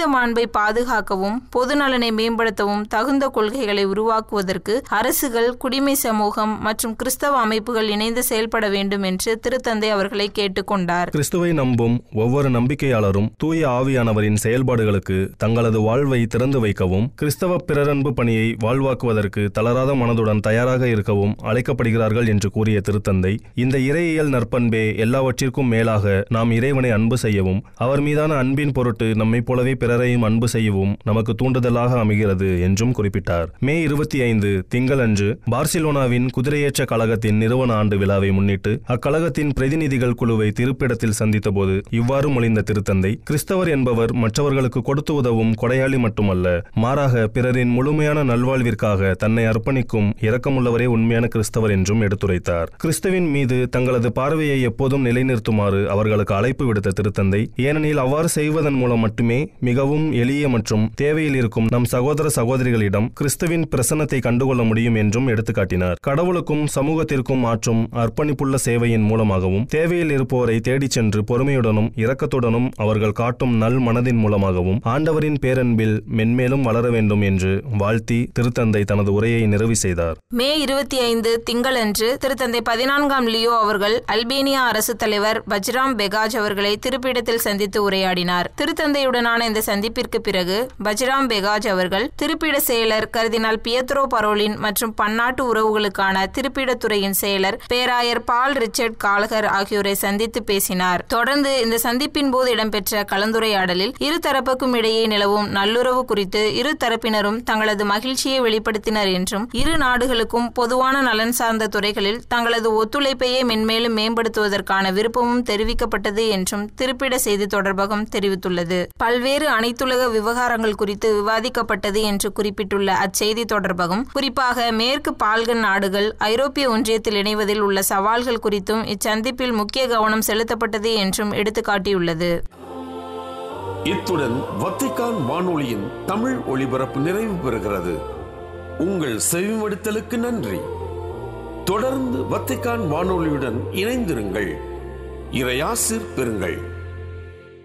மனித மாண்பை பாதுகாக்கவும் பொது நலனை மேம்படுத்தவும் தகுந்த கொள்கைகளை உருவாக்குவதற்கு அரசுகள் குடிமை சமூகம் மற்றும் கிறிஸ்தவ அமைப்புகள் இணைந்து செயல்பட வேண்டும் என்று திருத்தந்தை அவர்களை கேட்டுக்கொண்டார் கிறிஸ்துவை நம்பும் ஒவ்வொரு நம்பிக்கையாளரும் தூய ஆவியானவரின் செயல்பாடுகளுக்கு தங்களது வாழ்வை திறந்து வைக்கவும் கிறிஸ்தவ பிறரன்பு பணியை வாழ்வாக்குவதற்கு தளராத மனதுடன் தயாராக இருக்கவும் அழைக்கப்படுகிறார்கள் என்று கூறிய திருத்தந்தை இந்த இறையியல் நற்பண்பே எல்லாவற்றிற்கும் மேலாக நாம் இறைவனை அன்பு செய்யவும் அவர் மீதான அன்பின் பொருட்டு நம்மைப் போலவே பிறரையும் அன்பு செய்யவும் நமக்கு தூண்டுதலாக அமைகிறது என்றும் குறிப்பிட்டார் மே இருபத்தி ஐந்து திங்களன்று பார்சிலோனாவின் குதிரையேற்ற கழகத்தின் நிறுவன ஆண்டு விழாவை முன்னிட்டு அக்கழகத்தின் பிரதிநிதிகள் குழுவை திருப்பிடத்தில் சந்தித்தபோது இவ்வாறு மொழிந்த திருத்தந்தை கிறிஸ்தவர் என்பவர் மற்றவர்களுக்கு கொடுத்து உதவும் கொடையாளி மட்டுமல்ல மாறாக பிறரின் முழுமையான நல்வாழ்விற்காக தன்னை அர்ப்பணிக்கும் இரக்கமுள்ளவரே உண்மையான கிறிஸ்தவர் என்றும் எடுத்துரைத்தார் கிறிஸ்துவின் மீது தங்களது பார்வையை எப்போதும் நிலைநிறுத்துமாறு அவர்களுக்கு அழைப்பு விடுத்த திருத்தந்தை ஏனெனில் அவ்வாறு செய்வதன் மூலம் மட்டுமே மிகவும் எளிய மற்றும் தேவையில் இருக்கும் நம் சகோதர சகோதரிகளிடம் கிறிஸ்துவின் பிரசன்னத்தை கண்டுகொள்ள முடியும் என்றும் எடுத்துக்காட்டினார் கடவுளுக்கும் சமூகத்திற்கும் ஆற்றும் அர்ப்பணிப்புள்ள சேவையின் மூலமாகவும் தேவையில் இருப்போரை தேடிச் சென்று பொறுமையுடனும் இரக்கத்துடனும் அவர்கள் காட்டும் நல் மனதின் மூலமாகவும் ஆண்டவரின் பேரன்பில் மென்மேலும் வளர வேண்டும் என்று வாழ்த்தி திருத்தந்தை தனது உரையை நிறைவு செய்தார் மே இருபத்தி ஐந்து திங்களன்று திருத்தந்தை பதினான்காம் லியோ அவர்கள் அல்பேனியா அரசு தலைவர் பஜ்ராம் பெகாஜ் அவர்களை திருப்பிடத்தில் சந்தித்து உரையாடினார் திருத்தந்தையுடனான இந்த சந்திப்பிற்கு பிறகு பஜ்ராம் பெகாஜ் அவர்கள் திருப்பிட செயலர் கர்தினால் பியத்ரோ பரோலின் மற்றும் பன்னாட்டு உறவுகளுக்கான திருப்பிடத்துறையின் செயலர் பேராயர் பால் ரிச்சர்ட் காலகர் ஆகியோரை சந்தித்து பேசினார் தொடர்ந்து இந்த சந்திப்பின் போது இடம்பெற்ற கலந்துரையாடலில் இரு தரப்புக்கும் இடையே நிலவும் நல்லுறவு குறித்து இரு தரப்பினரும் தங்களது மகிழ்ச்சியை வெளிப்படுத்தினர் என்றும் இரு நாடுகளுக்கும் பொதுவான நலன் சார்ந்த துறைகளில் தங்களது ஒத்துழைப்பையே மென்மேலும் மேம்படுத்துவதற்கான விருப்பமும் தெரிவிக்கப்பட்டது என்றும் திருப்பிட செய்தி தொடர்பகம் தெரிவித்துள்ளது பல்வேறு அனைத்துலக விவகாரங்கள் குறித்து விவாதிக்கப்பட்டது என்று குறிப்பிட்டுள்ள அச்செய்தி தொடர்பகம் குறிப்பாக மேற்கு பால்கன் நாடுகள் ஐரோப்பிய ஒன்றியத்தில் இணைவதில் உள்ள சவால்கள் குறித்தும் இச்சந்திப்பில் முக்கிய கவனம் செலுத்தப்பட்டது என்றும் எடுத்துக்காட்டியுள்ளது இத்துடன் வத்திக்கான் வானொலியின் தமிழ் ஒளிபரப்பு நிறைவு பெறுகிறது உங்கள் செவிமடுத்தலுக்கு நன்றி தொடர்ந்து வத்திக்கான் வானொலியுடன் இணைந்திருங்கள் இறையாசிர் பெறுங்கள்